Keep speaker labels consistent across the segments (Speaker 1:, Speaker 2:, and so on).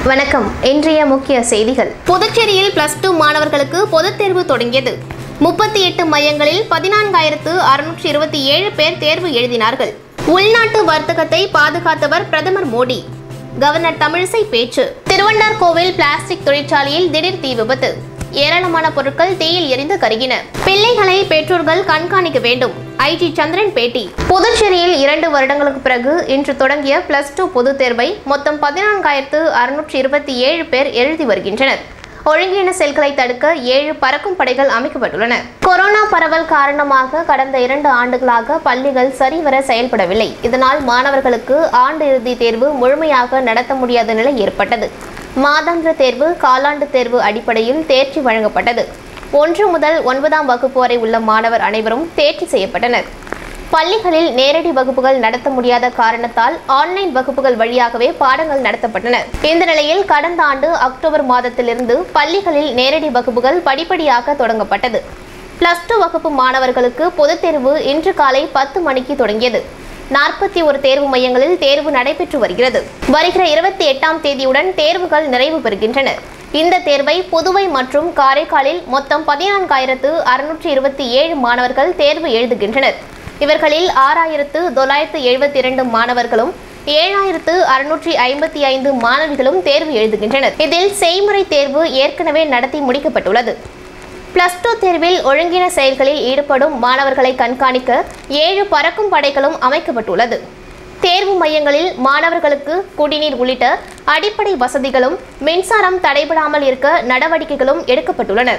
Speaker 1: வணக்கம் இன்றைய முக்கிய செய்திகள் புதுச்சேரியில் பிளஸ் டூ மாணவர்களுக்கு பொதுத் தேர்வு தொடங்கியது முப்பத்தி எட்டு மையங்களில் பதினான்காயிரத்து அறுநூற்றி இருபத்தி ஏழு பேர் தேர்வு எழுதினார்கள் உள்நாட்டு வர்த்தகத்தை பாதுகாத்தவர் பிரதமர் மோடி கவர்னர் தமிழிசை பேச்சு திருவண்ணார்கோவில் பிளாஸ்டிக் தொழிற்சாலையில் திடீர் தீ விபத்து ஏராளமான பொருட்கள் தீயில் எரிந்து கருகின பிள்ளைகளை பெற்றோர்கள் கண்காணிக்க வேண்டும் ஐஜி சந்திரன் பேட்டி புதுச்சேரியில் இரண்டு வருடங்களுக்கு பிறகு இன்று தொடங்கிய பிளஸ் டூ பொதுத் தேர்வை மொத்தம் பதினான்காயிரத்து அறுநூற்றி இருபத்தி ஏழு பேர் எழுதி வருகின்றனர் ஒழுங்கீன செல்களை தடுக்க ஏழு பறக்கும் படைகள் அமைக்கப்பட்டுள்ளன கொரோனா பரவல் காரணமாக கடந்த இரண்டு ஆண்டுகளாக பள்ளிகள் சரிவர செயல்படவில்லை இதனால் மாணவர்களுக்கு ஆண்டு இறுதி தேர்வு முழுமையாக நடத்த முடியாத நிலை ஏற்பட்டது மாதாந்திர தேர்வு காலாண்டு தேர்வு அடிப்படையில் தேர்ச்சி வழங்கப்பட்டது ஒன்று முதல் ஒன்பதாம் வகுப்பு வரை உள்ள மாணவர் அனைவரும் தேர்ச்சி செய்யப்பட்டனர் பள்ளிகளில் நேரடி வகுப்புகள் நடத்த முடியாத காரணத்தால் ஆன்லைன் வகுப்புகள் வழியாகவே பாடங்கள் நடத்தப்பட்டன இந்த நிலையில் கடந்த ஆண்டு அக்டோபர் மாதத்திலிருந்து பள்ளிகளில் நேரடி வகுப்புகள் படிப்படியாக தொடங்கப்பட்டது பிளஸ் டூ வகுப்பு மாணவர்களுக்கு பொதுத் தேர்வு இன்று காலை பத்து மணிக்கு தொடங்கியது நாற்பத்தி ஒரு தேர்வு மையங்களில் தேர்வு நடைபெற்று வருகிறது வருகிற இருபத்தி எட்டாம் தேதியுடன் தேர்வுகள் நிறைவு பெறுகின்றன இந்த தேர்வை புதுவை மற்றும் காரைக்காலில் மொத்தம் பதினான்காயிரத்து அறுநூற்றி இருபத்தி ஏழு மாணவர்கள் தேர்வு எழுதுகின்றனர் இவர்களில் ஆறாயிரத்து தொள்ளாயிரத்து எழுபத்தி இரண்டு மாணவர்களும் ஏழாயிரத்து அறுநூற்றி ஐம்பத்தி ஐந்து மாணவிகளும் தேர்வு எழுதுகின்றனர் இதில் செய்முறை தேர்வு ஏற்கனவே நடத்தி முடிக்கப்பட்டுள்ளது பிளஸ் டூ தேர்வில் ஒழுங்கின செயல்களில் ஈடுபடும் மாணவர்களை கண்காணிக்க ஏழு பறக்கும் படைகளும் அமைக்கப்பட்டுள்ளது தேர்வு மையங்களில் மாணவர்களுக்கு குடிநீர் உள்ளிட்ட அடிப்படை வசதிகளும் மின்சாரம் தடைபடாமல் இருக்க நடவடிக்கைகளும் எடுக்கப்பட்டுள்ளன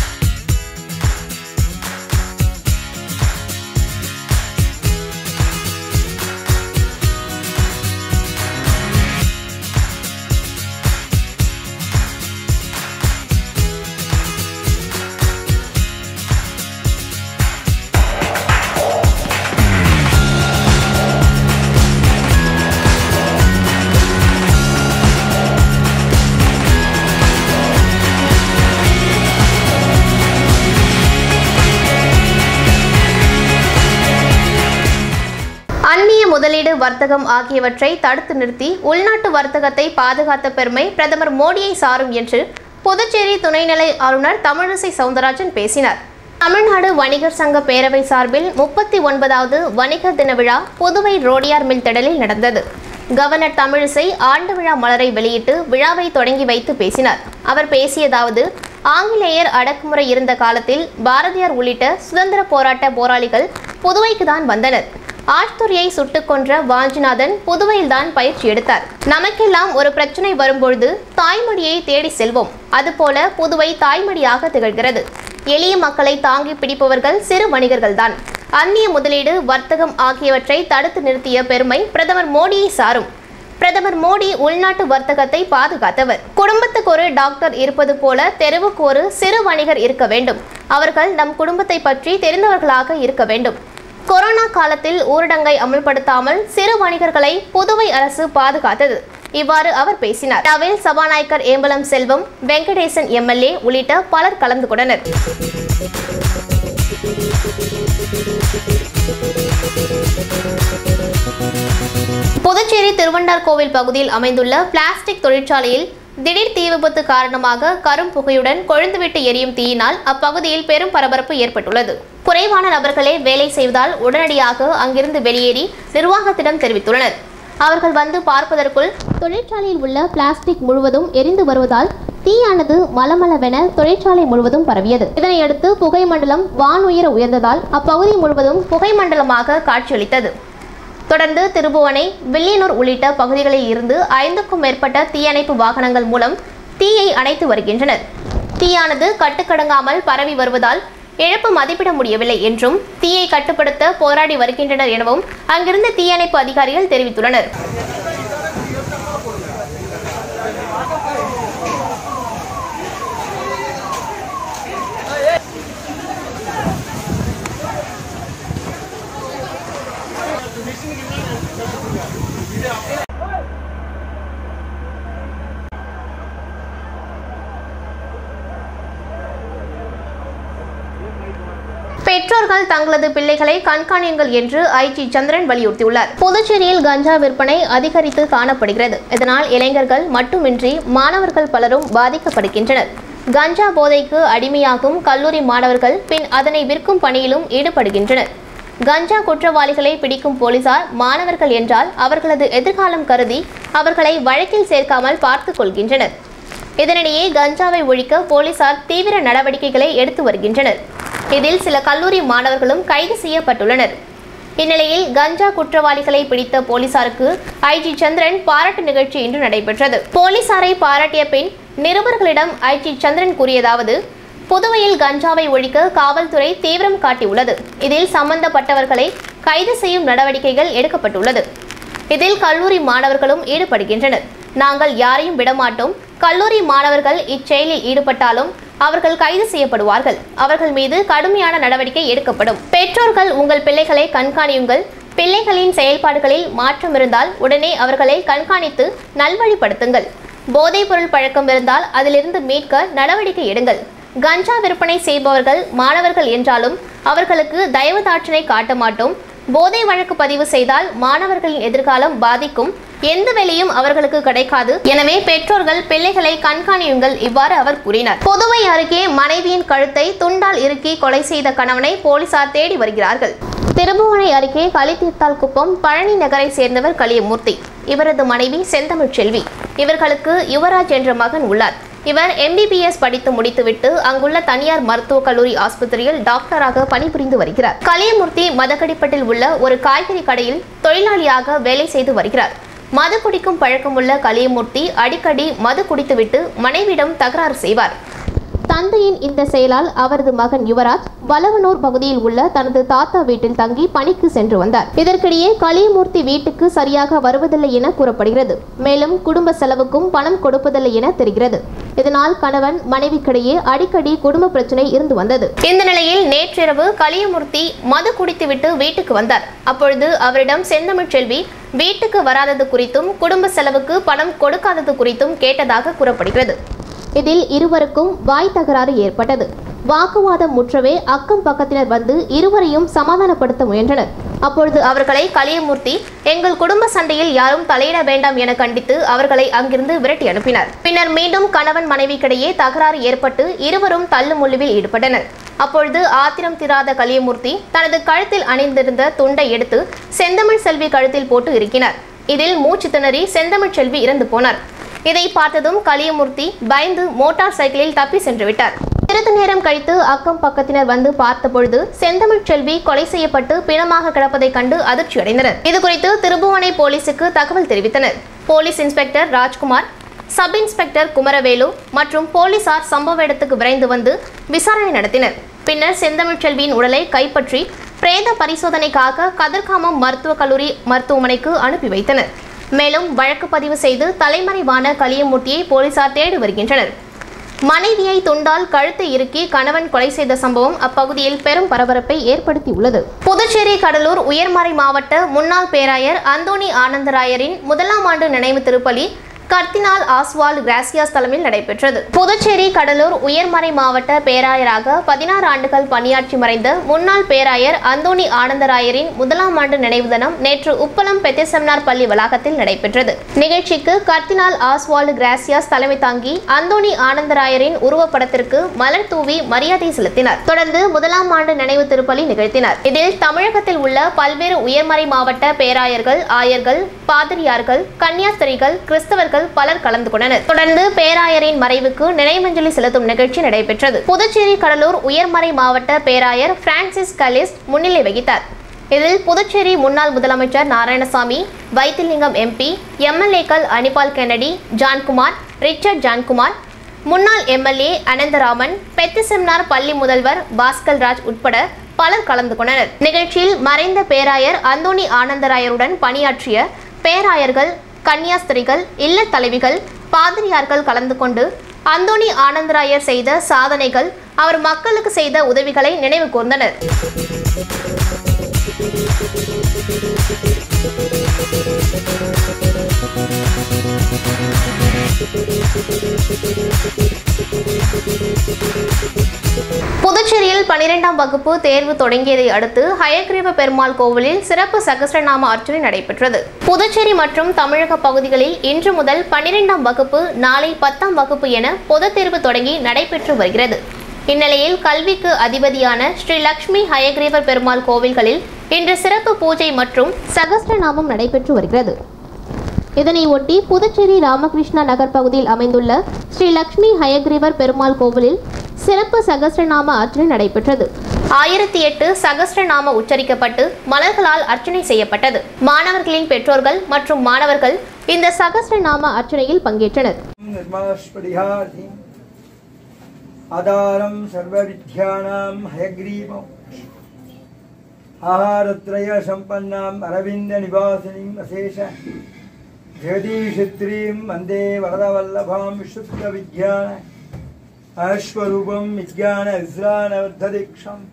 Speaker 1: அந்நிய முதலீடு வர்த்தகம் ஆகியவற்றை தடுத்து நிறுத்தி உள்நாட்டு வர்த்தகத்தை பாதுகாத்த பெருமை பிரதமர் மோடியை சாரும் என்று புதுச்சேரி துணைநிலை ஆளுநர் தமிழிசை சவுந்தரராஜன் பேசினார் தமிழ்நாடு வணிகர் சங்க பேரவை சார்பில் முப்பத்தி ஒன்பதாவது வணிகர் தின விழா புதுவை ரோடியார் மில் திடலில் நடந்தது கவர்னர் தமிழிசை ஆண்டு விழா மலரை வெளியிட்டு விழாவை தொடங்கி வைத்து பேசினார் அவர் பேசியதாவது ஆங்கிலேயர் அடக்குமுறை இருந்த காலத்தில் பாரதியார் உள்ளிட்ட சுதந்திர போராட்ட போராளிகள் புதுவைக்கு தான் வந்தனர் ஆஷ்துரியை சுட்டுக் கொன்ற வாஞ்சிநாதன் புதுவையில்தான் பயிற்சி எடுத்தார் நமக்கெல்லாம் ஒரு பிரச்சனை வரும்பொழுது தாய்மொழியை தேடி செல்வோம் அதுபோல புதுவை தாய்மொழியாக திகழ்கிறது எளிய மக்களை தாங்கி பிடிப்பவர்கள் சிறு வணிகர்கள்தான் அந்நிய முதலீடு வர்த்தகம் ஆகியவற்றை தடுத்து நிறுத்திய பெருமை பிரதமர் மோடியை சாரும் பிரதமர் மோடி உள்நாட்டு வர்த்தகத்தை பாதுகாத்தவர் குடும்பத்துக்கு ஒரு டாக்டர் இருப்பது போல தெருவுக்கு ஒரு சிறு வணிகர் இருக்க வேண்டும் அவர்கள் நம் குடும்பத்தை பற்றி தெரிந்தவர்களாக இருக்க வேண்டும் கொரோனா காலத்தில் ஊரடங்கை அமல்படுத்தாமல் சிறு வணிகர்களை புதுவை அரசு பாதுகாத்தது இவ்வாறு அவர் பேசினார் விழாவில் சபாநாயகர் ஏம்பலம் செல்வம் வெங்கடேசன் எம்எல்ஏ உள்ளிட்ட பலர் கலந்து கொண்டனர் புதுச்சேரி திருவண்டார்கோவில் பகுதியில் அமைந்துள்ள பிளாஸ்டிக் தொழிற்சாலையில் திடீர் தீ விபத்து காரணமாக கரும் புகையுடன் கொழுந்துவிட்டு எரியும் தீயினால் அப்பகுதியில் பெரும் பரபரப்பு ஏற்பட்டுள்ளது குறைவான நபர்களே வேலை செய்வதால் உடனடியாக அங்கிருந்து வெளியேறி நிர்வாகத்திடம் தெரிவித்துள்ளனர் அவர்கள் வந்து பார்ப்பதற்குள் தொழிற்சாலையில் உள்ள பிளாஸ்டிக் முழுவதும் எரிந்து வருவதால் தீயானது மலமளவென தொழிற்சாலை முழுவதும் பரவியது இதனையடுத்து புகை மண்டலம் வானுயர உயர்ந்ததால் அப்பகுதி முழுவதும் புகை மண்டலமாக காட்சியளித்தது தொடர்ந்து திருபுவனை வில்லியனூர் உள்ளிட்ட பகுதிகளில் இருந்து ஐந்துக்கும் மேற்பட்ட தீயணைப்பு வாகனங்கள் மூலம் தீயை அணைத்து வருகின்றனர் தீயானது கட்டுக்கடங்காமல் பரவி வருவதால் இழப்பு மதிப்பிட முடியவில்லை என்றும் தீயை கட்டுப்படுத்த போராடி வருகின்றனர் எனவும் அங்கிருந்த தீயணைப்பு அதிகாரிகள் தெரிவித்துள்ளனர் பெற்றோர்கள் தங்களது பிள்ளைகளை கண்காணியுங்கள் என்று ஐஜி சந்திரன் வலியுறுத்தியுள்ளார் புதுச்சேரியில் கஞ்சா விற்பனை அதிகரித்து காணப்படுகிறது இதனால் இளைஞர்கள் மட்டுமின்றி மாணவர்கள் பலரும் பாதிக்கப்படுகின்றனர் கஞ்சா போதைக்கு அடிமையாகும் கல்லூரி மாணவர்கள் பின் அதனை விற்கும் பணியிலும் ஈடுபடுகின்றனர் கஞ்சா குற்றவாளிகளை பிடிக்கும் போலீசார் மாணவர்கள் என்றால் அவர்களது எதிர்காலம் கருதி அவர்களை வழக்கில் சேர்க்காமல் பார்த்துக் கொள்கின்றனர் இதனிடையே கஞ்சாவை ஒழிக்க போலீசார் தீவிர நடவடிக்கைகளை எடுத்து வருகின்றனர் இதில் சில கல்லூரி மாணவர்களும் கைது செய்யப்பட்டுள்ளனர் இந்நிலையில் கஞ்சா குற்றவாளிகளை பிடித்த போலீசாருக்கு ஐஜி சந்திரன் பாராட்டு நிகழ்ச்சி இன்று நடைபெற்றது போலீசாரை பாராட்டிய பின் நிருபர்களிடம் ஐஜி சந்திரன் கூறியதாவது புதுவையில் கஞ்சாவை ஒழிக்க காவல்துறை தீவிரம் காட்டியுள்ளது இதில் சம்பந்தப்பட்டவர்களை கைது செய்யும் நடவடிக்கைகள் எடுக்கப்பட்டுள்ளது இதில் கல்லூரி மாணவர்களும் ஈடுபடுகின்றனர் நாங்கள் யாரையும் விடமாட்டோம் கல்லூரி மாணவர்கள் இச்செயலில் ஈடுபட்டாலும் அவர்கள் கைது செய்யப்படுவார்கள் அவர்கள் மீது கடுமையான நடவடிக்கை எடுக்கப்படும் பெற்றோர்கள் உங்கள் பிள்ளைகளை கண்காணியுங்கள் பிள்ளைகளின் செயல்பாடுகளில் மாற்றம் இருந்தால் உடனே அவர்களை கண்காணித்து நல்வழிப்படுத்துங்கள் போதைப்பொருள் பழக்கம் இருந்தால் அதிலிருந்து மீட்க நடவடிக்கை எடுங்கள் கஞ்சா விற்பனை செய்பவர்கள் மாணவர்கள் என்றாலும் அவர்களுக்கு தயவு தாட்சணை காட்ட மாட்டோம் போதை வழக்கு பதிவு செய்தால் மாணவர்களின் எதிர்காலம் பாதிக்கும் எந்த வேலையும் அவர்களுக்கு கிடைக்காது எனவே பெற்றோர்கள் பிள்ளைகளை கண்காணியுங்கள் இவ்வாறு அவர் கூறினார் புதுவை அருகே மனைவியின் கழுத்தை துண்டால் இறுக்கி கொலை செய்த கணவனை போலீசார் தேடி வருகிறார்கள் திருபுவனை அருகே களித்தீர்த்தால் குப்பம் பழனி நகரை சேர்ந்தவர் கலியமூர்த்தி இவரது மனைவி செந்தமிழ் செல்வி இவர்களுக்கு யுவராஜ் என்ற மகன் உள்ளார் இவர் எம்பிபிஎஸ் படித்து முடித்துவிட்டு அங்குள்ள தனியார் மருத்துவக் கல்லூரி ஆஸ்பத்திரியில் டாக்டராக பணிபுரிந்து வருகிறார் கலியமூர்த்தி மதக்கடிப்பட்டில் உள்ள ஒரு காய்கறி கடையில் தொழிலாளியாக வேலை செய்து வருகிறார் மது குடிக்கும் பழக்கமுள்ள கலியமூர்த்தி அடிக்கடி மது குடித்துவிட்டு மனைவியிடம் தகராறு செய்வார் தந்தையின் இந்த செயலால் அவரது மகன் யுவராஜ் வலவனூர் பகுதியில் உள்ள தனது தாத்தா வீட்டில் தங்கி பணிக்கு சென்று வந்தார் இதற்கிடையே கலியமூர்த்தி வீட்டுக்கு சரியாக வருவதில்லை என கூறப்படுகிறது மேலும் குடும்ப செலவுக்கும் பணம் கொடுப்பதில்லை என தெரிகிறது இதனால் கணவன் மனைவிக்கிடையே அடிக்கடி குடும்ப பிரச்சனை இருந்து வந்தது இந்த நிலையில் நேற்றிரவு கலியமூர்த்தி மது குடித்துவிட்டு வீட்டுக்கு வந்தார் அப்பொழுது அவரிடம் செந்தமிழ் செல்வி வீட்டுக்கு வராதது குறித்தும் குடும்ப செலவுக்கு பணம் கொடுக்காதது குறித்தும் கேட்டதாக கூறப்படுகிறது இதில் இருவருக்கும் வாய் தகராறு ஏற்பட்டது வாக்குவாதம் முற்றவே அக்கம் பக்கத்தினர் வந்து இருவரையும் சமாதானப்படுத்த முயன்றனர் அப்பொழுது அவர்களை கலியமூர்த்தி எங்கள் குடும்ப சண்டையில் யாரும் தலையிட வேண்டாம் என கண்டித்து அவர்களை அங்கிருந்து விரட்டி அனுப்பினார் பின்னர் மீண்டும் கணவன் மனைவிக்கிடையே தகராறு ஏற்பட்டு இருவரும் தள்ளுமுள்ளுவில் ஈடுபட்டனர் அப்பொழுது ஆத்திரம் திராத கலியமூர்த்தி தனது கழுத்தில் அணிந்திருந்த துண்டை எடுத்து செந்தமிழ் செல்வி கழுத்தில் போட்டு இருக்கினார் இதில் மூச்சு திணறி செந்தமிழ் செல்வி இறந்து போனார் இதை பார்த்ததும் கலியமூர்த்தி பயந்து மோட்டார் சைக்கிளில் தப்பி சென்று விட்டார் சிறிது நேரம் கழித்து அக்கம் பக்கத்தினர் வந்து பார்த்தபொழுது செந்தமிழ் செல்வி கொலை செய்யப்பட்டு பிணமாக கிடப்பதைக் கண்டு அதிர்ச்சி அடைந்தனர் இதுகுறித்து திருபுவனை போலீசுக்கு தகவல் தெரிவித்தனர் police inspector Rajkumar sub inspector Kumaravelu மற்றும் போலீசார் சம்பவ இடத்துக்கு விரைந்து வந்து விசாரணை நடத்தினர் பின்னர் செந்தமிழ் செல்வியின் உடலை கைப்பற்றி பிரேத பரிசோதனைக்காக கதிர்காமம் மருத்துவக் கல்லூரி மருத்துவமனைக்கு அனுப்பி வைத்தனர் மேலும் வழக்கு பதிவு செய்து தலைமறைவான கலியமூர்த்தியை போலீசார் தேடி வருகின்றனர் மனைவியை துண்டால் கழுத்தை இறுக்கி கணவன் கொலை செய்த சம்பவம் அப்பகுதியில் பெரும் பரபரப்பை ஏற்படுத்தியுள்ளது புதுச்சேரி கடலூர் உயர்மறை மாவட்ட முன்னாள் பேராயர் அந்தோணி ஆனந்தராயரின் முதலாம் ஆண்டு நினைவு திருப்பலி கர்தினால் ஆஸ்வால்ட் கிராசியாஸ் தலைமையில் நடைபெற்றது புதுச்சேரி கடலூர் உயர்மறை மாவட்ட பேராயராக பதினாறு ஆண்டுகள் பணியாற்றி மறைந்த முன்னாள் பேராயர் அந்தோணி ஆனந்தராயரின் முதலாம் ஆண்டு நினைவு தினம் நேற்று உப்பளம் பெத்திசெமினார் பள்ளி வளாகத்தில் நடைபெற்றது நிகழ்ச்சிக்கு கர்தினால் ஆஸ்வால்ட் கிராசியாஸ் தலைமை தாங்கி அந்தோணி ஆனந்தராயரின் உருவப்படத்திற்கு மலர் தூவி மரியாதை செலுத்தினார் தொடர்ந்து முதலாம் ஆண்டு நினைவு திருப்பலி நிகழ்த்தினார் இதில் தமிழகத்தில் உள்ள பல்வேறு உயர்மறை மாவட்ட பேராயர்கள் ஆயர்கள் பாதிரியார்கள் கன்னியாஸ்திரிகள் கிறிஸ்தவர்கள் பலர் கலந்து கொண்டனர் தொடர்ந்து பேராயரின் மறைவுக்கு நினைவஞ்சலி செலுத்தும் நிகழ்ச்சி நடைபெற்றது புதுச்சேரி கடலூர் உயர்மறை மாவட்ட பேராயர் பிரான்சிஸ் கலிஸ்ட் முன்னிலை வகித்தார் இதில் புதுச்சேரி முன்னாள் முதலமைச்சர் நாராயணசாமி வைத்திலிங்கம் எம்பி எம்எல்ஏக்கள் Anibal Kennedy Johnkumar Richard Johnkumar முன்னாள் எம்எல்ஏ அனந்தராமன் பெத்திசெம்னார் பள்ளி முதல்வர் பாஸ்கல் ராஜ் உட்பட பலர் கலந்து கொண்டனர் நிகழ்ச்சியில் மறைந்த பேராயர் அந்தோணி ஆனந்தராயருடன் பணியாற்றிய பேராயர்கள் கன்னியாஸ்திரிகள் இல்லத் தலைவிகள் பாதிரியார்கள் கலந்து கொண்டு அந்தோணி ஆனந்தராயர் செய்த சாதனைகள் அவர் மக்களுக்கு செய்த உதவிகளை நினைவு கூர்ந்தனர் புதுச்சேரியில் பனிரெண்டாம் வகுப்பு தேர்வு தொடங்கியதை அடுத்து ஹயக்ரீவ பெருமாள் கோவிலில் சிறப்பு சகஸ்ரநாம அர்ச்சனை நடைபெற்றது புதுச்சேரி மற்றும் தமிழக பகுதிகளில் இன்று முதல் பனிரெண்டாம் வகுப்பு நாளை பத்தாம் வகுப்பு என பொதுத் தேர்வு தொடங்கி நடைபெற்று வருகிறது இந்நிலையில் கல்விக்கு அதிபதியான ஸ்ரீ லக்ஷ்மி ஹயக்ரீவர் பெருமாள் கோவில்களில் இன்று சிறப்பு பூஜை மற்றும் சகஸ்ரநாமம் நடைபெற்று வருகிறது இதனை ஒட்டி புதுச்சேரி ராமகிருஷ்ணா நகர் பகுதியில் அமைந்துள்ள ஸ்ரீ லக்ஷ்மி ஹயக்ரீவர் பெருமாள் கோவிலில் சிறப்பு சகஸ்ரநாம அர்ச்சனை நடைபெற்றது ஆயிரத்தி எட்டு சகஸ்ரநாம உச்சரிக்கப்பட்டு மலர்களால் அர்ச்சனை செய்யப்பட்டது மாணவர்களின் பெற்றோர்கள் மற்றும் மாணவர்கள் இந்த சகஸ்ரநாம அர்ச்சனையில் பங்கேற்றனர்
Speaker 2: निर्मास्पदिहार्थी आधारं सर्वविद्यानां हयग्रीवम् आहारत्रयसम्पन्नाम् अरविन्दनिवासिनीम् अशेष जगदीशत्रीं वन्दे वरदवल्लभां विशुद्धविज्ञान अश्वरूपं विज्ञान विज्ञानवद्धदीक्षं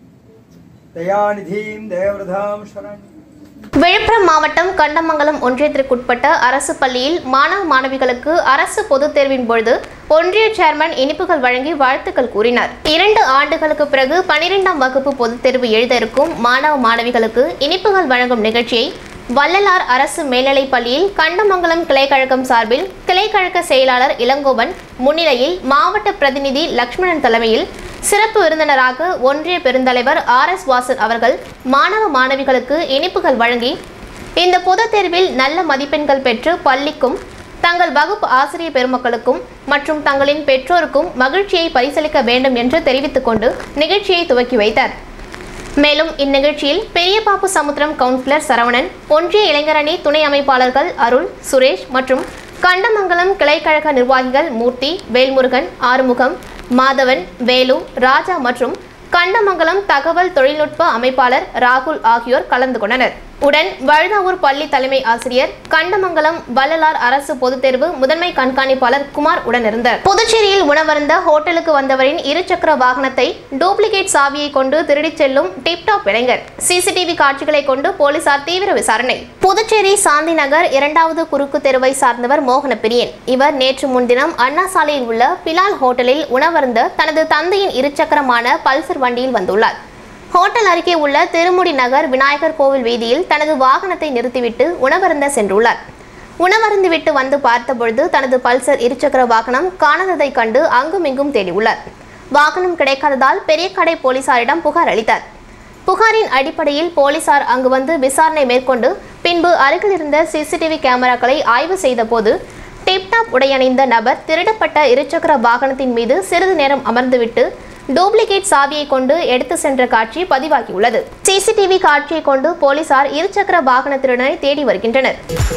Speaker 2: दयानिधिं दयव्रधां शरण्यम्
Speaker 1: விழுப்புரம் மாவட்டம் கண்டமங்கலம் ஒன்றியத்திற்குட்பட்ட அரசு பள்ளியில் மாணவ மாணவிகளுக்கு அரசு பொதுத் தேர்வின் பொழுது ஒன்றிய சேர்மன் இனிப்புகள் வழங்கி வாழ்த்துக்கள் கூறினார் இரண்டு ஆண்டுகளுக்கு பிறகு பனிரெண்டாம் வகுப்பு பொதுத் தேர்வு எழுத இருக்கும் மாணவ மாணவிகளுக்கு இனிப்புகள் வழங்கும் நிகழ்ச்சியை வள்ளலார் அரசு மேல்நிலைப் பள்ளியில் கண்டமங்கலம் கிளைக்கழகம் சார்பில் கிளைக்கழக செயலாளர் இளங்கோவன் முன்னிலையில் மாவட்ட பிரதிநிதி லக்ஷ்மணன் தலைமையில் சிறப்பு விருந்தினராக ஒன்றிய பெருந்தலைவர் ஆர் எஸ் வாசன் அவர்கள் மாணவ மாணவிகளுக்கு இனிப்புகள் வழங்கி இந்த பொதுத் தேர்வில் நல்ல மதிப்பெண்கள் பெற்று பள்ளிக்கும் தங்கள் வகுப்பு ஆசிரியர் பெருமக்களுக்கும் மற்றும் தங்களின் பெற்றோருக்கும் மகிழ்ச்சியை பரிசளிக்க வேண்டும் என்று தெரிவித்துக் கொண்டு நிகழ்ச்சியை துவக்கி வைத்தார் மேலும் இந்நிகழ்ச்சியில் பெரியபாப்பு சமுத்திரம் கவுன்சிலர் சரவணன் ஒன்றிய இளைஞரணி துணை அமைப்பாளர்கள் அருள் சுரேஷ் மற்றும் கண்டமங்கலம் கிளைக்கழக நிர்வாகிகள் மூர்த்தி வேல்முருகன் ஆறுமுகம் மாதவன் வேலு ராஜா மற்றும் கண்டமங்கலம் தகவல் தொழில்நுட்ப அமைப்பாளர் ராகுல் ஆகியோர் கலந்து கொண்டனர் உடன் வழுதாவூர் பள்ளி தலைமை ஆசிரியர் கண்டமங்கலம் வள்ளலார் அரசு பொதுத் தேர்வு முதன்மை கண்காணிப்பாளர் குமார் உடனிருந்தார் புதுச்சேரியில் உணவருந்த ஹோட்டலுக்கு வந்தவரின் இருசக்கர வாகனத்தை டூப்ளிகேட் சாவியை கொண்டு திருடிச் செல்லும் டிப்டாப் இளைஞர் சிசிடிவி காட்சிகளை கொண்டு போலீசார் தீவிர விசாரணை புதுச்சேரி சாந்தி நகர் இரண்டாவது குறுக்கு தெருவை சார்ந்தவர் மோகன பிரியன் இவர் நேற்று முன்தினம் அண்ணா சாலையில் உள்ள பிலால் ஹோட்டலில் உணவருந்த தனது தந்தையின் இருசக்கரமான பல்சர் வண்டியில் வந்துள்ளார் ஹோட்டல் அருகே உள்ள திருமுடி நகர் விநாயகர் கோவில் வீதியில் தனது வாகனத்தை நிறுத்திவிட்டு உணவருந்த சென்றுள்ளார் உணவருந்துவிட்டு வந்து பார்த்தபொழுது தனது பல்சர் இருசக்கர வாகனம் காணாததைக் கண்டு அங்குமிங்கும் தேடியுள்ளார் வாகனம் கிடைக்காததால் பெரிய கடை போலீசாரிடம் புகார் அளித்தார் புகாரின் அடிப்படையில் போலீசார் அங்கு வந்து விசாரணை மேற்கொண்டு பின்பு அருகில் இருந்த சிசிடிவி கேமராக்களை ஆய்வு செய்தபோது டிப்டாப் உடையணிந்த நபர் திருடப்பட்ட இருசக்கர வாகனத்தின் மீது சிறிது நேரம் அமர்ந்துவிட்டு டூப்ளிகேட் சாவியை கொண்டு எடுத்து சென்ற காட்சி பதிவாகியுள்ளது சிசிடிவி காட்சியை கொண்டு போலீசார் இருசக்கர வாகன திருடனை தேடி வருகின்றனர்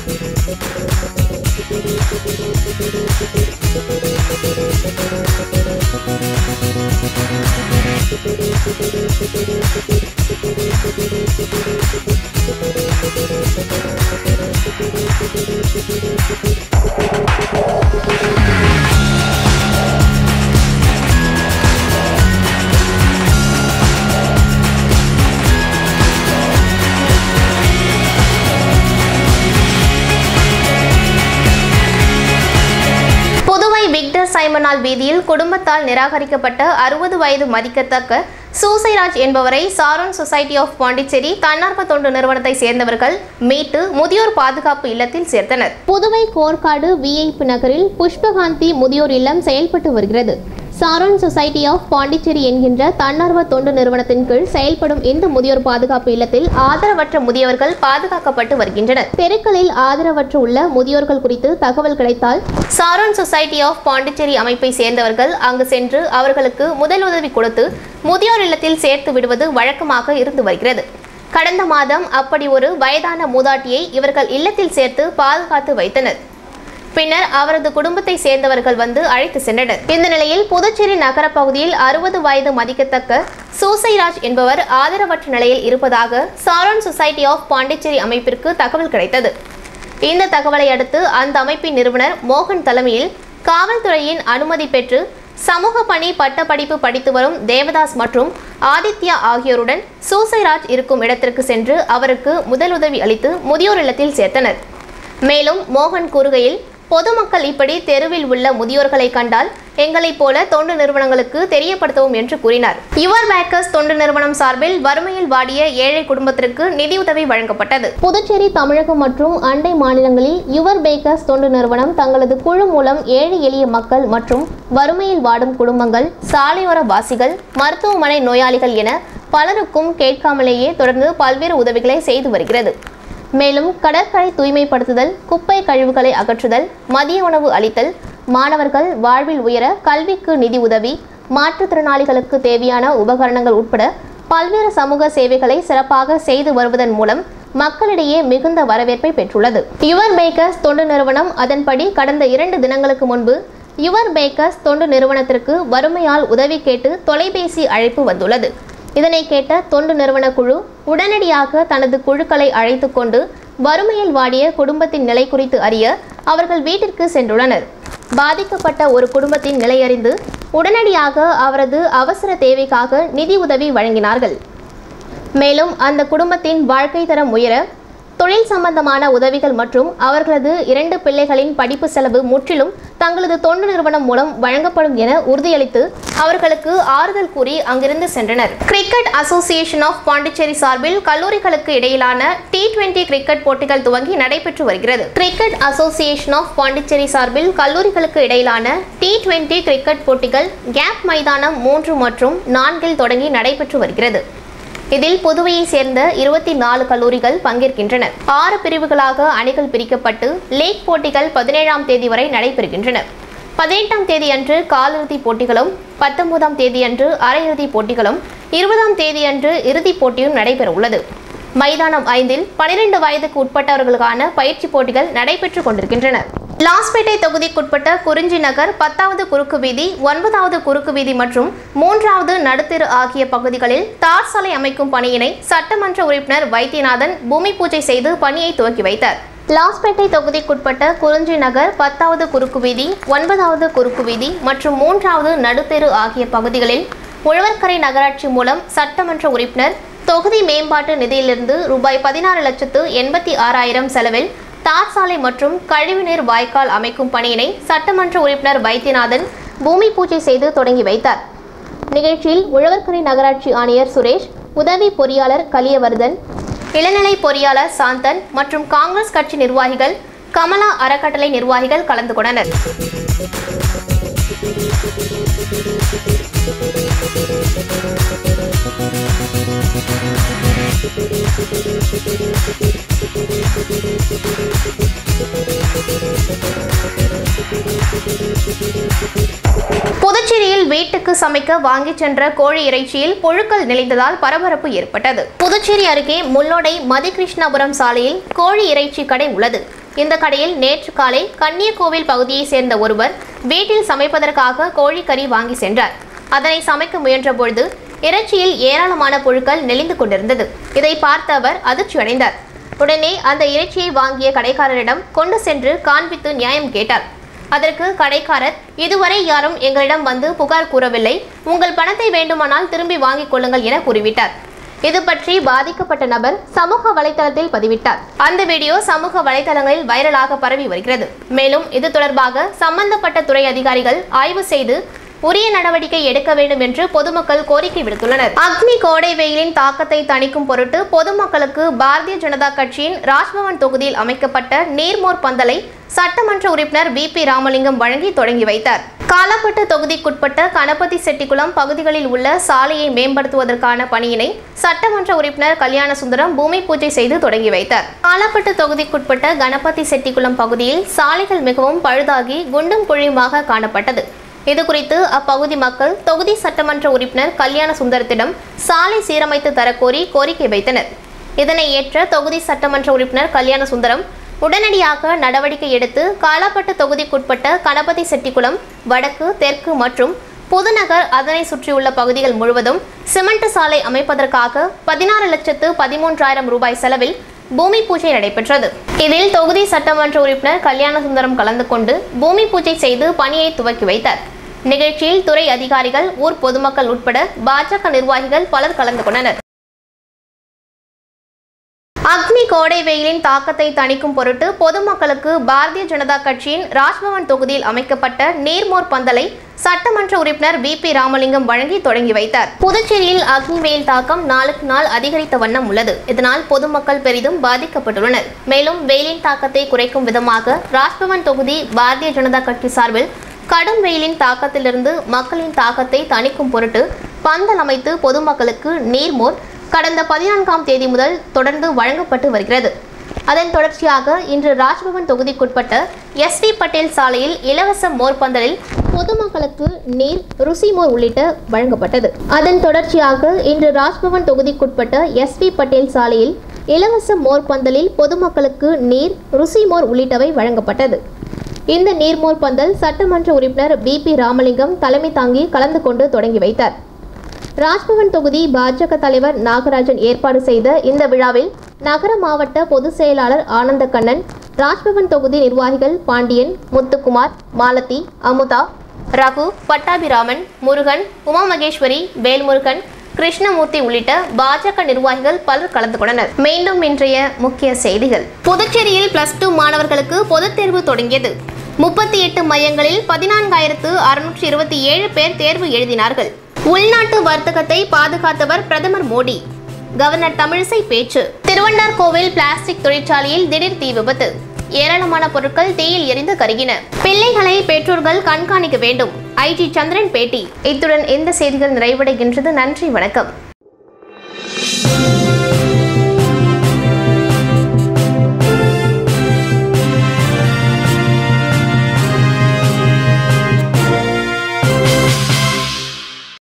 Speaker 1: புதுவை விக்டர் சைமனால் வீதியில் குடும்பத்தால் நிராகரிக்கப்பட்ட அறுபது வயது மதிக்கத்தக்க சூசைராஜ் என்பவரை சாரோன் சொசைட்டி ஆஃப் பாண்டிச்சேரி தன்னார்வ தொண்டு நிறுவனத்தை சேர்ந்தவர்கள் மீட்டு முதியோர் பாதுகாப்பு இல்லத்தில் சேர்த்தனர் புதுவை கோர்க்காடு விஐபி நகரில் புஷ்பகாந்தி முதியோர் இல்லம் செயல்பட்டு வருகிறது சாரோன் சொசைட்டி ஆஃப் பாண்டிச்சேரி என்கின்ற தன்னார்வ தொண்டு நிறுவனத்தின் கீழ் செயல்படும் இந்த முதியோர் பாதுகாப்பு இல்லத்தில் ஆதரவற்ற முதியவர்கள் பாதுகாக்கப்பட்டு வருகின்றனர் தெருக்களில் ஆதரவற்று உள்ள முதியோர்கள் குறித்து தகவல் கிடைத்தால் சாரோன் சொசைட்டி ஆஃப் பாண்டிச்சேரி அமைப்பை சேர்ந்தவர்கள் அங்கு சென்று அவர்களுக்கு முதலுதவி கொடுத்து முதியோர் இல்லத்தில் சேர்த்து விடுவது வழக்கமாக இருந்து வருகிறது கடந்த மாதம் அப்படி ஒரு வயதான மூதாட்டியை இவர்கள் இல்லத்தில் சேர்த்து பாதுகாத்து வைத்தனர் பின்னர் அவரது குடும்பத்தை சேர்ந்தவர்கள் வந்து அழைத்து சென்றனர் இந்த நிலையில் புதுச்சேரி நகர பகுதியில் அறுபது வயது மதிக்கத்தக்க சூசைராஜ் என்பவர் ஆதரவற்ற நிலையில் இருப்பதாக சாரோன் சொசைட்டி ஆஃப் பாண்டிச்சேரி அமைப்பிற்கு தகவல் கிடைத்தது இந்த தகவலை அடுத்து அந்த அமைப்பின் நிறுவனர் மோகன் தலைமையில் காவல்துறையின் அனுமதி பெற்று சமூக பணி பட்டப்படிப்பு படித்து வரும் தேவதாஸ் மற்றும் ஆதித்யா ஆகியோருடன் சூசைராஜ் இருக்கும் இடத்திற்கு சென்று அவருக்கு முதலுதவி அளித்து முதியோர் இல்லத்தில் சேர்த்தனர் மேலும் மோகன் கூறுகையில் பொதுமக்கள் இப்படி தெருவில் உள்ள முதியோர்களை கண்டால் எங்களைப் போல தொண்டு நிறுவனங்களுக்கு தெரியப்படுத்தவும் என்று கூறினார் யுவர் பேக்கர்ஸ் தொண்டு நிறுவனம் சார்பில் வறுமையில் வாடிய ஏழை குடும்பத்திற்கு நிதியுதவி வழங்கப்பட்டது புதுச்சேரி தமிழகம் மற்றும் அண்டை மாநிலங்களில் யுவர் பேக்கர்ஸ் தொண்டு நிறுவனம் தங்களது குழு மூலம் ஏழை எளிய மக்கள் மற்றும் வறுமையில் வாடும் குடும்பங்கள் சாலையோர வாசிகள் மருத்துவமனை நோயாளிகள் என பலருக்கும் கேட்காமலேயே தொடர்ந்து பல்வேறு உதவிகளை செய்து வருகிறது மேலும் கடற்கரை தூய்மைப்படுத்துதல் குப்பை கழிவுகளை அகற்றுதல் மதிய உணவு அளித்தல் மாணவர்கள் வாழ்வில் உயர கல்விக்கு நிதி உதவி மாற்றுத்திறனாளிகளுக்கு தேவையான உபகரணங்கள் உட்பட பல்வேறு சமூக சேவைகளை சிறப்பாக செய்து வருவதன் மூலம் மக்களிடையே மிகுந்த வரவேற்பை பெற்றுள்ளது யுவர் பேக்கர்ஸ் தொண்டு நிறுவனம் அதன்படி கடந்த இரண்டு தினங்களுக்கு முன்பு யுவர் பேக்கர்ஸ் தொண்டு நிறுவனத்திற்கு வறுமையால் உதவி கேட்டு தொலைபேசி அழைப்பு வந்துள்ளது இதனை கேட்ட தொண்டு நிறுவன குழு உடனடியாக தனது குழுக்களை அழைத்து கொண்டு வறுமையில் வாடிய குடும்பத்தின் நிலை குறித்து அறிய அவர்கள் வீட்டிற்கு சென்றுள்ளனர் பாதிக்கப்பட்ட ஒரு குடும்பத்தின் நிலையறிந்து உடனடியாக அவரது அவசர தேவைக்காக நிதி உதவி வழங்கினார்கள் மேலும் அந்த குடும்பத்தின் வாழ்க்கை தரம் உயர தொழில் சம்பந்தமான உதவிகள் மற்றும் அவர்களது இரண்டு பிள்ளைகளின் படிப்பு செலவு முற்றிலும் தங்களது தொண்டு நிறுவனம் மூலம் வழங்கப்படும் என உறுதியளித்து அவர்களுக்கு ஆறுதல் கூறி அங்கிருந்து சென்றனர் கிரிக்கெட் அசோசியேஷன் ஆஃப் பாண்டிச்சேரி சார்பில் கல்லூரிகளுக்கு இடையிலான டி டுவெண்டி கிரிக்கெட் போட்டிகள் துவங்கி நடைபெற்று வருகிறது கிரிக்கெட் அசோசியேஷன் ஆஃப் பாண்டிச்சேரி சார்பில் கல்லூரிகளுக்கு இடையிலான டி டுவெண்டி கிரிக்கெட் போட்டிகள் கேப் மைதானம் மூன்று மற்றும் நான்கில் தொடங்கி நடைபெற்று வருகிறது இதில் புதுவையை சேர்ந்த இருபத்தி நாலு கல்லூரிகள் பங்கேற்கின்றன ஆறு பிரிவுகளாக அணிகள் பிரிக்கப்பட்டு லீக் போட்டிகள் பதினேழாம் தேதி வரை நடைபெறுகின்றன பதினெட்டாம் தேதி அன்று காலிறுதிப் போட்டிகளும் பத்தொன்பதாம் தேதி அன்று அரையிறுதிப் போட்டிகளும் இருபதாம் தேதி அன்று இறுதிப் போட்டியும் நடைபெற உள்ளது மைதானம் ஐந்தில் பனிரெண்டு வயதுக்கு உட்பட்டவர்களுக்கான பயிற்சி போட்டிகள் நடைபெற்றுக் கொண்டிருக்கின்றன லாஸ்பேட்டை தொகுதிக்குட்பட்ட குறிஞ்சி நகர் பத்தாவது குறுக்கு வீதி ஒன்பதாவது குறுக்கு வீதி மற்றும் மூன்றாவது நடுத்தெரு ஆகிய பகுதிகளில் தார் சாலை அமைக்கும் பணியினை சட்டமன்ற உறுப்பினர் வைத்தியநாதன் பூமி பூஜை செய்து பணியை துவக்கி வைத்தார் லாஸ்பேட்டை தொகுதிக்குட்பட்ட குறிஞ்சி நகர் பத்தாவது குறுக்கு வீதி ஒன்பதாவது குறுக்கு வீதி மற்றும் மூன்றாவது நடுத்தெரு ஆகிய பகுதிகளில் உழவர்கரை நகராட்சி மூலம் சட்டமன்ற உறுப்பினர் தொகுதி மேம்பாட்டு நிதியிலிருந்து ரூபாய் பதினாறு லட்சத்து எண்பத்தி ஆறாயிரம் செலவில் தார் சாலை மற்றும் கழிவுநீர் வாய்க்கால் அமைக்கும் பணியினை சட்டமன்ற உறுப்பினர் வைத்தியநாதன் பூமி பூஜை செய்து தொடங்கி வைத்தார் நிகழ்ச்சியில் உழவர்கரை நகராட்சி ஆணையர் சுரேஷ் உதவி பொறியாளர் கலியவர்தன் இளநிலை பொறியாளர் சாந்தன் மற்றும் காங்கிரஸ் கட்சி நிர்வாகிகள் கமலா அறக்கட்டளை நிர்வாகிகள் கலந்து கொண்டனர் புதுச்சேரியில் வீட்டுக்கு சமைக்க வாங்கிச் சென்ற கோழி இறைச்சியில் புழுக்கள் நிலைந்ததால் பரபரப்பு ஏற்பட்டது புதுச்சேரி அருகே முள்ளோடை மதிகிருஷ்ணாபுரம் சாலையில் கோழி இறைச்சி கடை உள்ளது இந்த கடையில் நேற்று காலை கன்னியகோவில் பகுதியைச் சேர்ந்த ஒருவர் வீட்டில் சமைப்பதற்காக கோழிக்கறி வாங்கி சென்றார் அதனை சமைக்க முயன்றபொழுது இறைச்சியில் ஏராளமான புழுக்கள் நெளிந்து கொண்டிருந்தது இதை பார்த்த அவர் அதிர்ச்சியடைந்தார் உடனே அந்த இறைச்சியை வாங்கிய கடைக்காரரிடம் கொண்டு சென்று காண்பித்து நியாயம் கேட்டார் அதற்கு கடைக்காரர் இதுவரை யாரும் எங்களிடம் வந்து புகார் கூறவில்லை உங்கள் பணத்தை வேண்டுமானால் திரும்பி வாங்கிக் கொள்ளுங்கள் என கூறிவிட்டார் இது பற்றி பாதிக்கப்பட்ட நபர் சமூக வலைதளத்தில் பதிவிட்டார் அந்த வீடியோ சமூக வலைதளங்களில் வைரலாக பரவி வருகிறது மேலும் இது தொடர்பாக சம்பந்தப்பட்ட துறை அதிகாரிகள் ஆய்வு செய்து உரிய நடவடிக்கை எடுக்க வேண்டும் என்று பொதுமக்கள் கோரிக்கை விடுத்துள்ளனர் அக்னி கோடை வெயிலின் தாக்கத்தை தணிக்கும் பொருட்டு பொதுமக்களுக்கு பாரதிய ஜனதா கட்சியின் ராஜ்பவன் தொகுதியில் அமைக்கப்பட்ட நீர்மோர் பந்தலை சட்டமன்ற உறுப்பினர் வி பி ராமலிங்கம் வழங்கி தொடங்கி வைத்தார் காலப்பட்டு தொகுதிக்குட்பட்ட கணபதி செட்டிக்குளம் பகுதிகளில் உள்ள சாலையை மேம்படுத்துவதற்கான பணியினை சட்டமன்ற உறுப்பினர் கல்யாண சுந்தரம் பூமி பூஜை செய்து தொடங்கி வைத்தார் காலப்பட்டு தொகுதிக்குட்பட்ட கணபதி செட்டிக்குளம் பகுதியில் சாலைகள் மிகவும் பழுதாகி குண்டும் குழியுமாக காணப்பட்டது இது குறித்து அப்பகுதி மக்கள் தொகுதி சட்டமன்ற உறுப்பினர் கல்யாண சுந்தரத்திடம் சாலை சீரமைத்து தரக்கோரி கோரிக்கை வைத்தனர் இதனை ஏற்ற தொகுதி சட்டமன்ற உறுப்பினர் கல்யாண சுந்தரம் உடனடியாக நடவடிக்கை எடுத்து காலாப்பட்டு தொகுதிக்குட்பட்ட கணபதி செட்டிக்குளம் வடக்கு தெற்கு மற்றும் புதுநகர் அதனை சுற்றியுள்ள பகுதிகள் முழுவதும் சிமெண்ட் சாலை அமைப்பதற்காக பதினாறு லட்சத்து பதிமூன்றாயிரம் ரூபாய் செலவில் பூமி பூஜை நடைபெற்றது இதில் தொகுதி சட்டமன்ற உறுப்பினர் கல்யாண சுந்தரம் கலந்து கொண்டு பூமி பூஜை செய்து பணியை துவக்கி வைத்தார் நிகழ்ச்சியில் துறை அதிகாரிகள் ஊர் பொதுமக்கள் உட்பட பாஜக நிர்வாகிகள் பலர் கலந்து கொண்டனர் அக்னி கோடை வெயிலின் தாக்கத்தை தணிக்கும் பொருட்டு பொதுமக்களுக்கு பாரதிய ஜனதா கட்சியின் ராஜ்பவன் தொகுதியில் அமைக்கப்பட்ட நீர்மோர் பந்தலை சட்டமன்ற உறுப்பினர் வி பி ராமலிங்கம் வழங்கி தொடங்கி வைத்தார் புதுச்சேரியில் அக்னி வெயில் தாக்கம் நாளுக்கு நாள் அதிகரித்த வண்ணம் உள்ளது இதனால் பொதுமக்கள் பெரிதும் பாதிக்கப்பட்டுள்ளனர் மேலும் வெயிலின் தாக்கத்தை குறைக்கும் விதமாக ராஜ்பவன் தொகுதி பாரதிய ஜனதா கட்சி சார்பில் கடும் வெயிலின் தாக்கத்திலிருந்து மக்களின் தாக்கத்தை தணிக்கும் பொருட்டு பந்தல் அமைத்து பொதுமக்களுக்கு நீர்மோர் கடந்த பதினான்காம் தேதி முதல் தொடர்ந்து வழங்கப்பட்டு வருகிறது அதன் தொடர்ச்சியாக இன்று ராஜ்பவன் தொகுதிக்குட்பட்ட எஸ் வி பட்டேல் சாலையில் இலவச மோர் பந்தலில் பொதுமக்களுக்கு நீர் ருசி மோர் உள்ளிட்ட வழங்கப்பட்டது அதன் தொடர்ச்சியாக இன்று ராஜ்பவன் தொகுதிக்குட்பட்ட எஸ் வி பட்டேல் சாலையில் இலவச மோர் பந்தலில் பொதுமக்களுக்கு நீர் ருசி மோர் உள்ளிட்டவை வழங்கப்பட்டது இந்த நீர்மோர் பந்தல் சட்டமன்ற உறுப்பினர் பி பி ராமலிங்கம் தலைமை தாங்கி கலந்து கொண்டு தொடங்கி வைத்தார் ராஜ்பவன் தொகுதி பாஜக தலைவர் நாகராஜன் ஏற்பாடு செய்த இந்த விழாவில் நகர மாவட்ட பொதுச் செயலாளர் ஆனந்த கண்ணன் ராஜ்பவன் தொகுதி நிர்வாகிகள் பாண்டியன் முத்துக்குமார் மாலதி அமுதா ரகு பட்டாபிராமன் முருகன் உமா மகேஸ்வரி வேல்முருகன் கிருஷ்ணமூர்த்தி உள்ளிட்ட பாஜக நிர்வாகிகள் பலர் கலந்து கொண்டனர் மீண்டும் இன்றைய முக்கிய செய்திகள் புதுச்சேரியில் பிளஸ் டூ மாணவர்களுக்கு பொதுத் தேர்வு தொடங்கியது முப்பத்தி எட்டு மையங்களில் பதினான்காயிரத்து அறுநூற்றி இருபத்தி ஏழு பேர் தேர்வு எழுதினார்கள் உள்நாட்டு வர்த்தகத்தை பாதுகாத்தவர் பிரதமர் மோடி கவர்னர் தமிழிசை பேச்சு திருவண்டார் கோவில் பிளாஸ்டிக் தொழிற்சாலையில் திடீர் தீ விபத்து ஏராளமான பொருட்கள் தீயில் எரிந்து கருகின பிள்ளைகளை பெற்றோர்கள் கண்காணிக்க வேண்டும் ஐஜி சந்திரன் பேட்டி இத்துடன் இந்த செய்திகள் நிறைவடைகின்றது நன்றி வணக்கம்